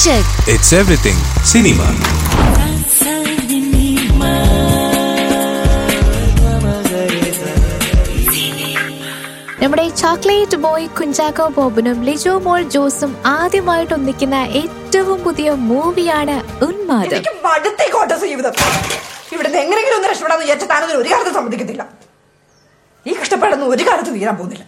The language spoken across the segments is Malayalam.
Check. It's everything cinema. നമ്മുടെ ചോക്ലേറ്റ് ബോയ് കുഞ്ചാക്കോ ബോബനും ലിജോ മോൾ ജോസും ആദ്യമായിട്ട് ഒന്നിക്കുന്ന ഏറ്റവും പുതിയ മൂവിയാണ് ഉന്മാദം എനിക്ക് മടുത്തേ കോട്ട ജീവിതം ഇവിടുന്ന് എങ്ങനെയെങ്കിലും ഒന്ന് രക്ഷപ്പെടാന്ന് വിചാരിച്ച താനൊന്നും ഒരു കാലത്ത് സമ്മതിക്കത്തില്ല ഈ കഷ്ടപ്പാടൊന്നും ഒരു കാലത്ത് തീരാൻ പോകുന്നില്ല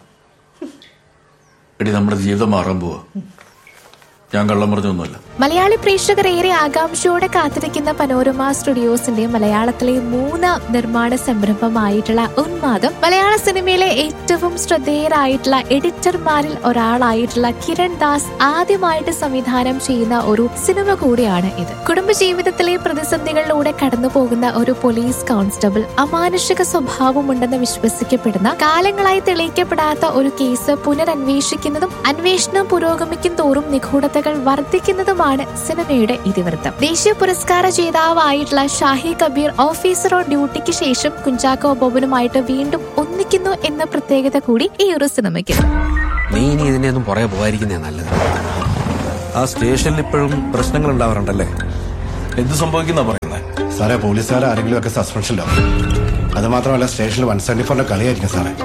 എടി നമ്മുടെ ജീവിതം മാറാൻ പോവാ ഞാൻ കള്ളം പറഞ്ഞൊന്നുമല്ല മലയാളി പ്രേക്ഷകർ ഏറെ ആകാംക്ഷയോടെ കാത്തിരിക്കുന്ന പനോരമ സ്റ്റുഡിയോസിന്റെ മലയാളത്തിലെ മൂന്നാം നിർമ്മാണ സംരംഭമായിട്ടുള്ള ഉന്മാദം മലയാള സിനിമയിലെ ഏറ്റവും ശ്രദ്ധേയരായിട്ടുള്ള എഡിറ്റർമാരിൽ ഒരാളായിട്ടുള്ള കിരൺ ദാസ് ആദ്യമായിട്ട് സംവിധാനം ചെയ്യുന്ന ഒരു സിനിമ കൂടിയാണ് ഇത് കുടുംബജീവിതത്തിലെ പ്രതിസന്ധികളിലൂടെ കടന്നു പോകുന്ന ഒരു പോലീസ് കോൺസ്റ്റബിൾ അമാനുഷിക സ്വഭാവമുണ്ടെന്ന് വിശ്വസിക്കപ്പെടുന്ന കാലങ്ങളായി തെളിയിക്കപ്പെടാത്ത ഒരു കേസ് പുനരന്വേഷിക്കുന്നതും അന്വേഷണം പുരോഗമിക്കും തോറും നിഗൂഢതകൾ വർദ്ധിക്കുന്നതുമാണ് സിനിമയുടെ ഇതിവൃത്തം ദേശീയ പുരസ്കാര ജേതാവായിട്ടുള്ള ഷാഹി കബീർ ഓഫീസർ ഓൺ ഡ്യൂട്ടിക്ക് ശേഷം കുഞ്ചാക്കോ ബോബനുമായിട്ട് വീണ്ടും ഒന്നിക്കുന്നു എന്ന പ്രത്യേകത കൂടി ഈ ഒരു സിനിമയ്ക്ക് നീ ഇനി ഇതിന്റെ ഒന്നും പുറകെ പോകാതിരിക്കുന്നേ നല്ലത് ആ സ്റ്റേഷനിൽ ഇപ്പോഴും പ്രശ്നങ്ങൾ ഉണ്ടാവാറുണ്ടല്ലേ എന്ത് സംഭവിക്കുന്ന പറയുന്നത് സാറേ പോലീസുകാർ ആരെങ്കിലും ഒക്കെ സസ്പെൻഷനിലാവും അത് മാത്രമല്ല സ്റ്റേഷനിൽ വൺ സെവന്റി ഫോറിന്റെ കളിയായിരിക്കും സാറേ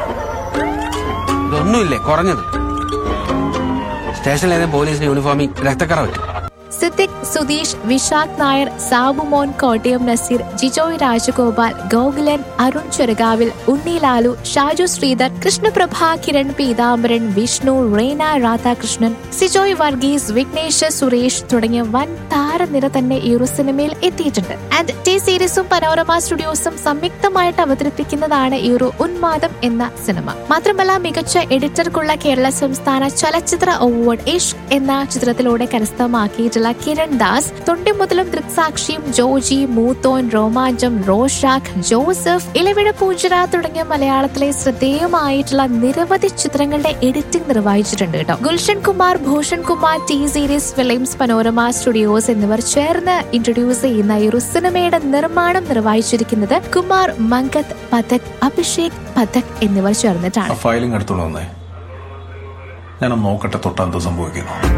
ഇതൊന്നുമില്ലേ കുറഞ്ഞത് സ്റ്റേഷനിൽ ഏതെങ്കിലും പോലീസിന്റെ യൂണിഫോമിൽ രക്തക്കറ പറ്റും സിദ്ദിഖ് സുധീഷ് വിശാഖ് നായർ സാബുമോൻ കോട്ടയം നസീർ ജിജോയ് രാജഗോപാൽ ഗോകുലൻ അരുൺ ചെറുകാവിൽ ഉണ്ണി ലാലു ഷാജു ശ്രീധർ കൃഷ്ണപ്രഭ കിരൺ പീതാംബരൻ വിഷ്ണു റേന രാധാകൃഷ്ണൻ സിജോയ് വർഗീസ് വിഘ്നേഷ് സുരേഷ് തുടങ്ങിയ വൻ താരനിര തന്നെ ഈ ഒരു സിനിമയിൽ എത്തിയിട്ടുണ്ട് ആൻഡ് ടി സീരീസും പനോരമ സ്റ്റുഡിയോസും സംയുക്തമായിട്ട് അവതരിപ്പിക്കുന്നതാണ് ഈ ഒരു ഉന്മാദം എന്ന സിനിമ മാത്രമല്ല മികച്ച എഡിറ്റർക്കുള്ള കേരള സംസ്ഥാന ചലച്ചിത്ര അവാർഡ് ഇഷ്ക് എന്ന ചിത്രത്തിലൂടെ കരസ്ഥമാക്കിയിട്ടുള്ള കിരൺ ദാസ് തൊണ്ടിമുതലും ദൃക്സാക്ഷിയും ജോജി മൂത്തോൻ രോമാഞ്ചം റോഷാഖ് ജോസഫ് ഇലവിഴ പൂഞ്ചിറ തുടങ്ങിയ മലയാളത്തിലെ ശ്രദ്ധേയമായിട്ടുള്ള നിരവധി ചിത്രങ്ങളുടെ എഡിറ്റിംഗ് നിർവഹിച്ചിട്ടുണ്ട് കേട്ടോ Gulshan Kumar Bhushan Kumar T Series Films Panorama Studios എന്നിവർ ചേർന്ന് ഇൻട്രൊഡ്യൂസ് ചെയ്യുന്ന ഈ ഒരു സിനിമയുടെ നിർമ്മാണം നിർവഹിച്ചിരിക്കുന്നത് കുമാർ മങ്കത് പഥക് അഭിഷേക് പഥക് എന്നിവർ ചേർന്നിട്ടാണ് ആ ഫയലിംഗ് എടുത്തോണ്ട് വന്നേ ഞാനൊന്ന് നോക്കട്ടെ തൊട്ട് എന്ത് സംഭവിക്കുന്നു